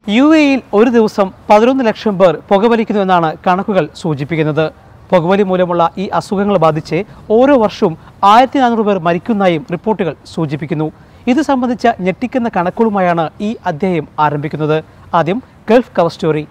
U എയിൽ ഒരു ദിവസം പതിനൊന്ന് ലക്ഷം പേർ പുകവലിക്കുന്നുവെന്നാണ് കണക്കുകൾ സൂചിപ്പിക്കുന്നത് പുകവലി മൂലമുള്ള ഈ അസുഖങ്ങൾ ബാധിച്ച് ഓരോ വർഷവും ആയിരത്തി നാനൂറ് പേർ മരിക്കുന്നതായും റിപ്പോർട്ടുകൾ സൂചിപ്പിക്കുന്നു ഇത് സംബന്ധിച്ച ഞെട്ടിക്കുന്ന കണക്കുകളുമായാണ് ഈ അധ്യായം ആരംഭിക്കുന്നത് ആദ്യം ഗൾഫ് കവർ സ്റ്റോറി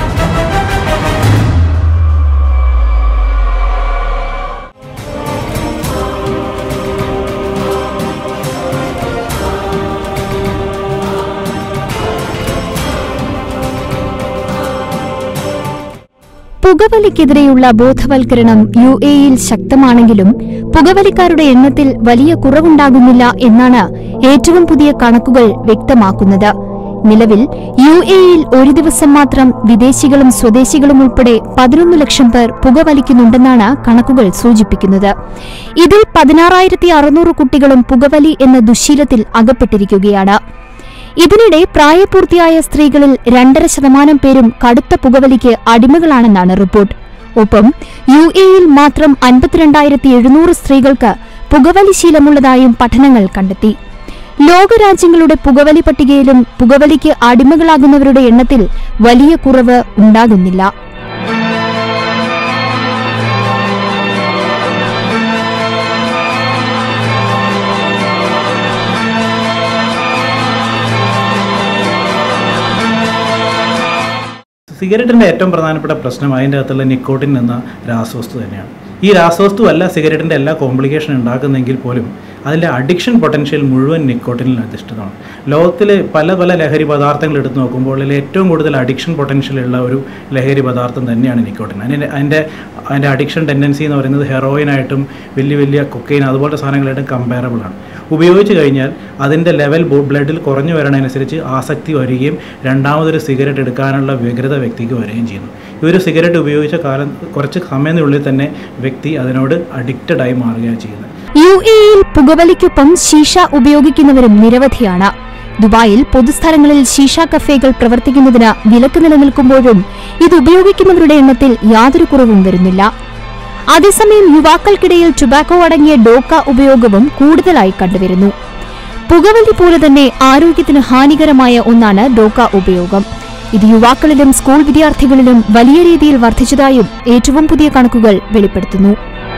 പുകവലിക്കെതിരെയുള്ള ബോധവൽക്കരണം യു എയിൽ ശക്തമാണെങ്കിലും പുകവലിക്കാരുടെ എണ്ണത്തിൽ വലിയ കുറവുണ്ടാകുന്നില്ല എന്നാണ് ഏറ്റവും പുതിയ കണക്കുകൾ വ്യക്തമാക്കുന്നത് നിലവിൽ യു എയിൽ ഒരു ദിവസം മാത്രം വിദേശികളും സ്വദേശികളും ഉൾപ്പെടെ പതിനൊന്ന് ലക്ഷം പേർ പുകവലിക്കുന്നുണ്ടെന്നാണ് കണക്കുകൾ സൂചിപ്പിക്കുന്നത് ഇതിൽ പതിനാറായിരത്തി അറുന്നൂറ് കുട്ടികളും പുകവലി എന്ന ദുശ്ശീലത്തിൽ അകപ്പെട്ടിരിക്കുകയാണ് ഇതിനിടെ പ്രായപൂർത്തിയായ സ്ത്രീകളിൽ രണ്ടര ശതമാനം പേരും കടുത്ത പുകവലിക്ക് അടിമകളാണെന്നാണ് റിപ്പോർട്ട് ഒപ്പം യു എയിൽ മാത്രം അൻപത്തിരണ്ടായിരത്തി എഴുന്നൂറ് സ്ത്രീകൾക്ക് പുകവലി ശീലമുള്ളതായും പഠനങ്ങൾ കണ്ടെത്തി ലോകരാജ്യങ്ങളുടെ പുകവലി പട്ടികയിലും പുകവലിക്ക് അടിമകളാകുന്നവരുടെ എണ്ണത്തിൽ വലിയ കുറവ് ഉണ്ടാകുന്നില്ല സിഗരറ്റിൻ്റെ ഏറ്റവും പ്രധാനപ്പെട്ട പ്രശ്നം അതിൻ്റെ അകത്തുള്ള നിക്കോട്ടിൻ എന്ന രാസവസ്തു തന്നെയാണ് ഈ രാസവസ്തു അല്ല സിഗരറ്റിൻ്റെ എല്ലാ കോംപ്ലിക്കേഷൻ ഉണ്ടാക്കുന്നെങ്കിൽ പോലും അതിൻ്റെ അഡിക്ഷൻ പൊട്ടൻഷ്യൽ മുഴുവൻ നിക്കോട്ടിനിൽ അധിഷ്ഠിതമാണ് ലോകത്തിലെ പല പല ലഹരി പദാർത്ഥങ്ങൾ എടുത്ത് നോക്കുമ്പോൾ അതിൽ ഏറ്റവും കൂടുതൽ അഡിക്ഷൻ പൊട്ടൻഷ്യൽ ഉള്ള ഒരു ലഹരി പദാർത്ഥം തന്നെയാണ് നിക്കോട്ടിൻ അതിൻ്റെ അതിൻ്റെ അതിൻ്റെ അഡിക്ഷൻ ടെൻഡൻസി എന്ന് പറയുന്നത് ഹെറോയിനായിട്ടും വലിയ വലിയ കൊക്കൈൻ അതുപോലത്തെ സാധനങ്ങളായിട്ടും കമ്പാരബിൾ ആണ് ഉപയോഗിച്ച് കഴിഞ്ഞാൽ അതിൻ്റെ ലെവൽ ബ്ലഡിൽ കുറഞ്ഞു വരണതനുസരിച്ച് ആസക്തി വരികയും രണ്ടാമതൊരു സിഗരറ്റ് എടുക്കാനുള്ള വ്യഗ്രത വ്യക്തിക്ക് വരികയും ചെയ്യുന്നു ഈ ഒരു സിഗരറ്റ് ഉപയോഗിച്ച കാലം കുറച്ച് സമയത്തിനുള്ളിൽ തന്നെ വ്യക്തി അതിനോട് അഡിക്റ്റഡ് ആയി മാറുകയാണ് ചെയ്യുന്നത് യു എയിൽ പുകവലിക്കൊപ്പം ശീഷ ഉപയോഗിക്കുന്നവരും നിരവധിയാണ് ദുബായിൽ പൊതുസ്ഥലങ്ങളിൽ ശീഷ കഫേകൾ പ്രവർത്തിക്കുന്നതിന് വിലക്ക് നിലനിൽക്കുമ്പോഴും ഇത് ഉപയോഗിക്കുന്നവരുടെ എണ്ണത്തിൽ യാതൊരു കുറവും വരുന്നില്ല അതേസമയം യുവാക്കൾക്കിടയിൽ ടുബാക്കോ അടങ്ങിയ ഡോക്ക ഉപയോഗവും കൂടുതലായി കണ്ടുവരുന്നു പുകവലി പോലെ തന്നെ ആരോഗ്യത്തിന് ഹാനികരമായ ഒന്നാണ് ഡോക്ക ഉപയോഗം ഇത് യുവാക്കളിലും സ്കൂൾ വിദ്യാർത്ഥികളിലും വലിയ രീതിയിൽ വർദ്ധിച്ചതായും ഏറ്റവും പുതിയ കണക്കുകൾ വെളിപ്പെടുത്തുന്നു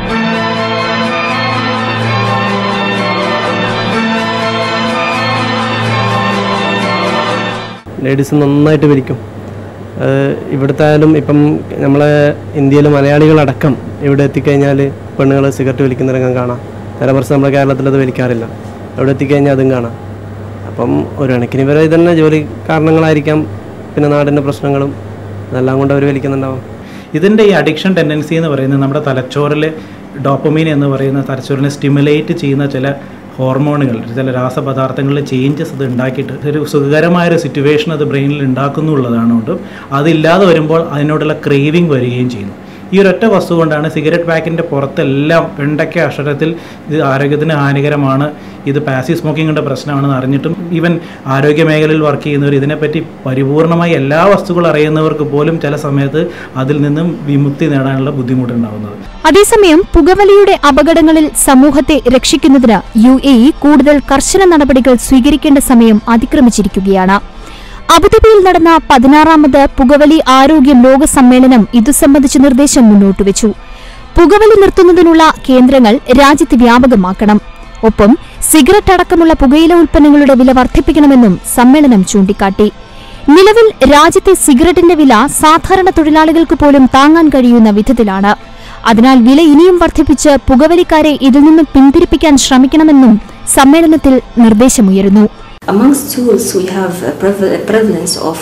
ലേഡീസ് നന്നായിട്ട് വലിക്കും അത് ഇവിടുത്തെ ആയാലും ഇപ്പം നമ്മളെ ഇന്ത്യയിൽ മലയാളികളടക്കം ഇവിടെ എത്തിക്കഴിഞ്ഞാൽ പെണ്ണുങ്ങൾ സിഗരറ്റ് വലിക്കുന്ന രംഗം കാണാം നേരെ മറിച്ച് നമ്മുടെ കേരളത്തിൽ അത് വലിക്കാറില്ല അവിടെ എത്തിക്കഴിഞ്ഞാൽ അതും കാണാം അപ്പം ഒരു കണക്കിന് ഇവരെ ഇതന്നെ ജോലി കാരണങ്ങളായിരിക്കാം പിന്നെ നാടിൻ്റെ പ്രശ്നങ്ങളും അതെല്ലാം കൊണ്ട് അവർ വലിക്കുന്നുണ്ടാവും ഇതിൻ്റെ ഈ അഡിക്ഷൻ ടെൻഡൻസി എന്ന് പറയുന്നത് നമ്മുടെ തലച്ചോറിൽ ഡോപ്പമീൻ എന്ന് പറയുന്ന തലച്ചോറിനെ സ്റ്റിമുലേറ്റ് ചെയ്യുന്ന ചില ഹോർമോണുകൾ ചില രാസപദാർത്ഥങ്ങളിൽ ചേഞ്ചസ് ഇത് ഉണ്ടാക്കിയിട്ട് ഒരു സുഖകരമായ ഒരു സിറ്റുവേഷൻ അത് ബ്രെയിനിൽ ഉണ്ടാക്കുന്നുള്ളതാണ് കൊണ്ടും അതില്ലാതെ വരുമ്പോൾ അതിനോടുള്ള ക്രേവിങ് വരികയും ചെയ്യുന്നു ഈ ഒരൊറ്റ വസ്തു കൊണ്ടാണ് സിഗരറ്റ് പാക്കിൻ്റെ പുറത്തെല്ലാം വെണ്ടയ്ക്ക അക്ഷരത്തിൽ ഇത് ആരോഗ്യത്തിന് ഹാനികരമാണ് ഇത് പാസീവ് സ്മോക്കിങ്ങിൻ്റെ പ്രശ്നമാണെന്ന് അറിഞ്ഞിട്ടും ഈവൻ ആരോഗ്യ മേഖലയിൽ വർക്ക് ചെയ്യുന്നവർ ഇതിനെപ്പറ്റി പരിപൂർണമായി എല്ലാ വസ്തുക്കളും അറിയുന്നവർക്ക് പോലും ചില സമയത്ത് അതിൽ നിന്നും വിമുക്തി നേടാനുള്ള ബുദ്ധിമുട്ടുണ്ടാകുന്നത് അതേസമയം പുകവലിയുടെ അപകടങ്ങളിൽ സമൂഹത്തെ രക്ഷിക്കുന്നതിന് യു എ ഇ കൂടുതൽ കർശന നടപടികൾ സ്വീകരിക്കേണ്ട സമയം അതിക്രമിച്ചിരിക്കുകയാണ് അബുദാബിയിൽ നടന്ന പതിനാറാമത് പുകവലി ആരോഗ്യം ലോക സമ്മേളനം ഇതു സംബന്ധിച്ച നിർദ്ദേശം മുന്നോട്ടുവച്ചു പുകവലി നിർത്തുന്നതിനുള്ള കേന്ദ്രങ്ങൾ രാജ്യത്ത് വ്യാപകമാക്കണം ഒപ്പം സിഗരറ്റ് അടക്കമുള്ള പുകയില ഉൽപ്പന്നങ്ങളുടെ വില വർദ്ധിപ്പിക്കണമെന്നും സമ്മേളനം ചൂണ്ടിക്കാട്ടി നിലവിൽ രാജ്യത്തെ സിഗരറ്റിന്റെ വില സാധാരണ തൊഴിലാളികൾക്ക് പോലും താങ്ങാൻ കഴിയുന്ന വിധത്തിലാണ് അതിനാൽ വില ഇനിയും വർദ്ധിപ്പിച്ച് പുകവലിക്കാരെ ഇതിൽ നിന്നും പിന്തിരിപ്പിക്കാൻ ശ്രമിക്കണമെന്നും സമ്മേളനത്തിൽ നിർദ്ദേശമുയരുന്നു Amongst tools, we have a preval- prevalence of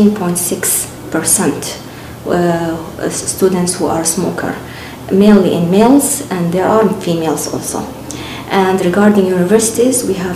14.6% uh, students who are smoker, mainly in males, and there are females also. And regarding universities, we have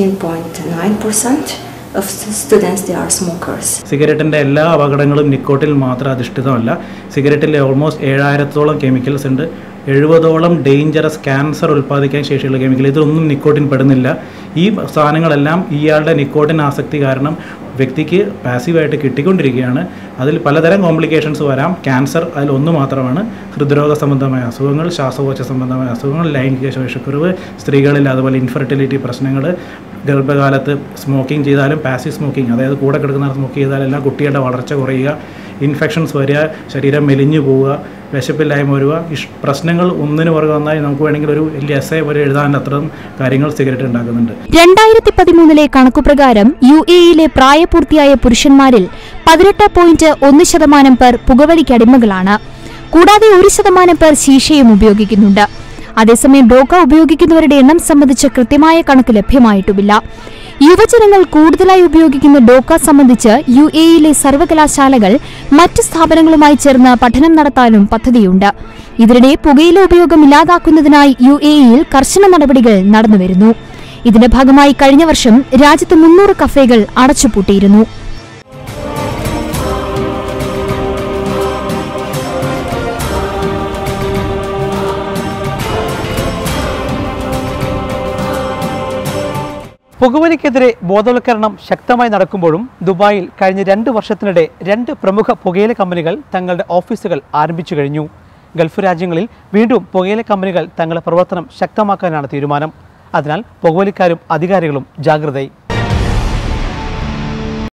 17.9% of st- students they are smokers. സിഗരറ്റിൻ്റെ എല്ലാ അപകടങ്ങളും നിക്കോട്ടിൽ മാത്രം അധിഷ്ഠിതമല്ല സിഗരറ്റിൽ almost ഏഴായിരത്തോളം chemicals ഉണ്ട് എഴുപതോളം dangerous cancer ഉൽപ്പാദിക്കാൻ ശേഷിയുള്ള chemical ഇതൊന്നും nicotine പെടുന്നില്ല ഈ സാധനങ്ങളെല്ലാം ഇയാളുടെ നിക്കോട്ടിൻ ആസക്തി കാരണം വ്യക്തിക്ക് പാസീവായിട്ട് കിട്ടിക്കൊണ്ടിരിക്കുകയാണ് അതിൽ പലതരം കോംപ്ലിക്കേഷൻസ് വരാം ക്യാൻസർ അതിലൊന്ന് മാത്രമാണ് ഹൃദ്രോഗ സംബന്ധമായ അസുഖങ്ങൾ ശ്വാസകോശ സംബന്ധമായ അസുഖങ്ങൾ ലൈംഗിക ശേഷിക്കുറവ് സ്ത്രീകളിൽ അതുപോലെ ഇൻഫെർട്ടിലിറ്റി പ്രശ്നങ്ങൾ ഗർഭകാലത്ത് സ്മോക്കിംഗ് ചെയ്താലും പാസീവ് സ്മോക്കിംഗ് അതായത് കൂടെ കിടക്കുന്ന സ്മോക്ക് ചെയ്താലെല്ലാം കുട്ടിയുടെ വളർച്ച കുറയുക ഇൻഫെക്ഷൻസ് വരിക ശരീരം മെലിഞ്ഞു പോവുക വിശപ്പില്ലായ്മ വരിക ഇഷ് പ്രശ്നങ്ങൾ ഒന്നിനു പുറകെ ഒന്നായി നമുക്ക് വേണമെങ്കിൽ ഒരു വലിയ എസ് എ വരെ എഴുതാൻ അത്രയും കാര്യങ്ങൾ സിഗരറ്റ് ഉണ്ടാക്കുന്നുണ്ട് രണ്ടായിരത്തി പതിമൂന്നിലെ കണക്കുപ്രകാരം യു എയിലെ പ്രായപൂർത്തിയായ പുരുഷന്മാരിൽ പതിനെട്ട് പോയിന്റ് ഒന്ന് ശതമാനം പേർ പുകവലിക്കടിമകളാണ് കൂടാതെ ഒരു ശതമാനം പേർ ശീശയും ഉപയോഗിക്കുന്നുണ്ട് അതേസമയം ഡോക്ക ഉപയോഗിക്കുന്നവരുടെ എണ്ണം സംബന്ധിച്ച് കൃത്യമായ കണക്ക് ലഭ്യമായിട്ടുമില്ല യുവജനങ്ങൾ കൂടുതലായി ഉപയോഗിക്കുന്ന ഡോക്ക സംബന്ധിച്ച് യു എയിലെ സർവകലാശാലകൾ മറ്റ് സ്ഥാപനങ്ങളുമായി ചേർന്ന് പഠനം നടത്താനും പദ്ധതിയുണ്ട് ഇതിനിടെ പുകയില ഉപയോഗം ഇല്ലാതാക്കുന്നതിനായി യു എയിൽ കർശന നടപടികൾ നടന്നുവരുന്നു ഇതിന്റെ ഭാഗമായി കഴിഞ്ഞ വർഷം രാജ്യത്ത് മുന്നൂറ് കഫേകൾ അടച്ചുപൂട്ടിയിരുന്നു പുകവലിക്കെതിരെ ബോധവൽക്കരണം ശക്തമായി നടക്കുമ്പോഴും ദുബായിൽ കഴിഞ്ഞ രണ്ട് വർഷത്തിനിടെ രണ്ട് പ്രമുഖ പുകയില കമ്പനികൾ തങ്ങളുടെ ഓഫീസുകൾ ആരംഭിച്ചു കഴിഞ്ഞു ഗൾഫ് രാജ്യങ്ങളിൽ വീണ്ടും പുകയില കമ്പനികൾ തങ്ങളുടെ പ്രവർത്തനം ശക്തമാക്കാനാണ് തീരുമാനം അതിനാൽ പുകവലിക്കാരും അധികാരികളും ജാഗ്രതയായി